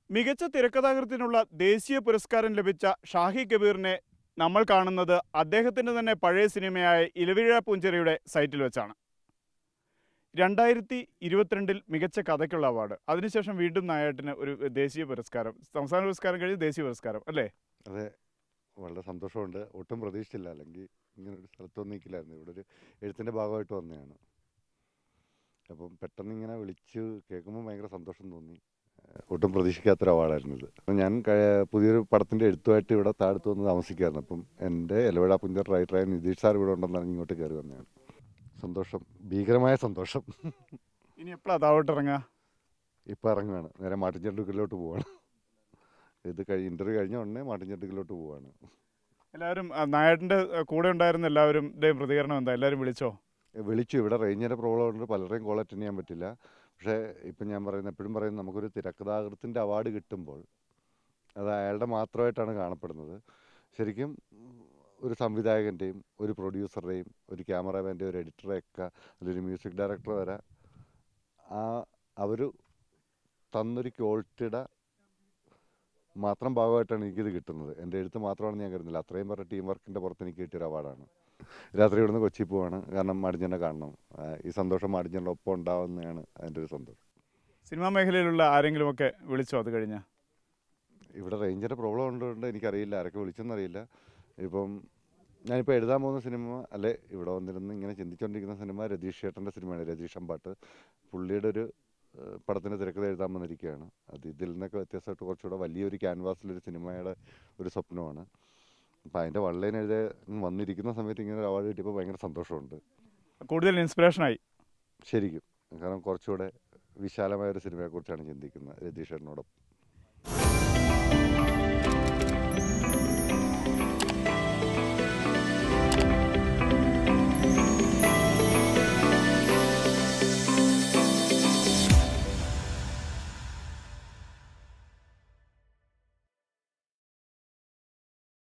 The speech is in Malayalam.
മികച്ച തിരക്കഥാകൃത്തിനുള്ള ദേശീയ പുരസ്കാരം ലഭിച്ച ഷാഹി കബീറിനെ നമ്മൾ കാണുന്നത് അദ്ദേഹത്തിൻ്റെ തന്നെ പഴയ സിനിമയായ ഇലവിഴ പൂഞ്ചെറിയുടെ സൈറ്റിൽ വെച്ചാണ് രണ്ടായിരത്തി ഇരുപത്തിരണ്ടിൽ മികച്ച കഥയ്ക്കുള്ള അവാർഡ് അതിനുശേഷം വീണ്ടും നായാട്ടിന് ഒരു ദേശീയ പുരസ്കാരം സംസ്ഥാന പുരസ്കാരം കഴിഞ്ഞ് ദേശീയ പുരസ്കാരം അല്ലേ അതെ വളരെ സന്തോഷമുണ്ട് ഒട്ടും പ്രതീക്ഷിച്ചില്ല അല്ലെങ്കിൽ ഇങ്ങനെ ഒരു സ്ഥലത്തൊന്നും നിൽക്കില്ലായിരുന്നു ഇവിടെ ഒരു എഴുത്തിൻ്റെ ഭാഗമായിട്ട് വന്നതാണ് അപ്പം പെട്ടെന്ന് ഇങ്ങനെ വിളിച്ച് കേൾക്കുമ്പോൾ ഭയങ്കര സന്തോഷം തോന്നി ഏഹ് ഒട്ടും പ്രതീക്ഷിക്കാത്തൊരു അവാർഡായിരുന്നു ഇത് അപ്പം ഞാൻ കഴി- പുതിയൊരു പടത്തിൻ്റെ എഴുത്തുമായിട്ട് ഇവിടെ താഴത്ത് വന്ന് താമസിക്കുകയായിരുന്നു അപ്പം എൻ്റെ എലവിട പുഞ്ചർ റൈറ്ററായ നിതീഷ് സാർ ഇവിടെ ഉണ്ടെന്നാണ് ഇങ്ങോട്ട് കയറി വന്നതാണ് സന്തോഷം ഭീകരമായ സന്തോഷം ഇനി എപ്പോഴാണ് താവോട്ട് ഇറങ്ങുക ഇപ്പോൾ ഇറങ്ങുകയാണ് നേരെ മാട്ടിൻചെണ്ടുക്കിലോട്ട് പോവാണ് ഇത് കഴി ഇൻ്റർവ്യൂ കഴിഞ്ഞ ഉടനെ മാട്ടിൻചെണ്ടുക്കിലോട്ട് പോവാണ് എല്ലാവരും ആ, നായാട്ടിൻ്റെ ആ, കൂടെ ഉണ്ടായിരുന്ന എല്ലാവരും പ്രതികരണം എന്താ എല്ലാവരും വിളിച്ചോ വിളിച്ചു ഇവിടെ റേഞ്ചിൻ്റെ പ്രോബ്ലം ഉണ്ട് പലരെയും കോൾ അറ്റൻഡ് ചെയ്യാൻ പറ്റില്ല പക്ഷേ ഇപ്പം ഞാൻ പറയുന്നത് എപ്പോഴും പറയുന്നത് നമുക്കൊരു തിരക്കഥാകൃത്തിൻ്റെ അവാർഡ് കിട്ടുമ്പോൾ അത് അയാളുടെ മാത്രമായിട്ടാണ് കാണപ്പെടുന്നത് ശരിക്കും ഉം, ഒരു സംവിധായകൻ്റെയും ഒരു പ്രൊഡ്യൂസറുടെയും ഒരു ക്യാമറാമാൻ്റെയും ഒരു എഡിറ്ററെയൊക്കെ അതിലൊരു മ്യൂസിക് ഡയറക്ടർ വരെ ആ അവർ തന്നൊരു ക്വാളിറ്റിയുടെ മാത്രം ഭാഗമായിട്ടാണ് എനിക്കിത് കിട്ടുന്നത് എൻ്റെ എഴുത്ത് മാത്രമാണെന്ന് ഞാൻ കരുതുന്നില്ല അത്രയും പേരുടെ ടീം വർക്കിൻ്റെ പുറത്ത് എനിക്ക് കിട്ടിയൊരു അവാർഡാണ് രാത്രി ഇവിടുന്ന് കൊച്ചി പോവാണ് കാരണം മാടിഞ്ചനെ കാണണം ആ, ഈ സന്തോഷം മാടിഞ്ചൻ്റെ ഒപ്പം ഉണ്ടാവുന്നതാണ് അതിൻ്റെ ഒരു സന്തോഷം സിനിമാ മേഖലയിലുള്ള ആരെങ്കിലുമൊക്കെ വിളിച്ചോ അത് കഴിഞ്ഞ് ഇവിടെ റേഞ്ചിൻ്റെ പ്രോബ്ലം ഉണ്ടോണ്ട് എനിക്കറിയില്ല ആരൊക്കെ വിളിച്ചെന്നറിയില്ല ഇപ്പം ഞാനിപ്പോൾ എഴുതാൻ പോകുന്ന സിനിമ അല്ലെ ഇവിടെ വന്നിരുന്ന് ഇങ്ങനെ ചിന്തിച്ചുകൊണ്ടിരിക്കുന്ന സിനിമ രതീഷ് ചേട്ടൻ്റെ സിനിമയാണ് രതീഷ് അമ്പാട്ട് പുള്ളിയുടെ ഒരു ഏഹ്, പടത്തിൻ്റെ തിരക്കഥ എഴുതാൻ വന്നിരിക്കുകയാണ് അത് ഇതിൽ നിന്നൊക്കെ വ്യത്യസ്തമായിട്ട് കുറച്ചുകൂടെ വലിയൊരു ക്യാൻവാസിലൊരു സിനിമയുടെ ഒരു സ്വപ്നമാണ് അപ്പം അതിൻ്റെ വള്ളേൻ എഴുതി വന്നിരിക്കുന്ന സമയത്ത് ഇങ്ങനെ ഒരു അവാർഡ് കിട്ടിയപ്പോൾ ഭയങ്കര സന്തോഷമുണ്ട് കൂടുതൽ ഇൻസ്പിറേഷനായി ശരിക്കും കാരണം കുറച്ചുകൂടെ വിശാലമായ ഒരു സിനിമയെക്കുറിച്ചാണ് ചിന്തിക്കുന്നത് രതീഷ് ചേട്ടനോടൊപ്പം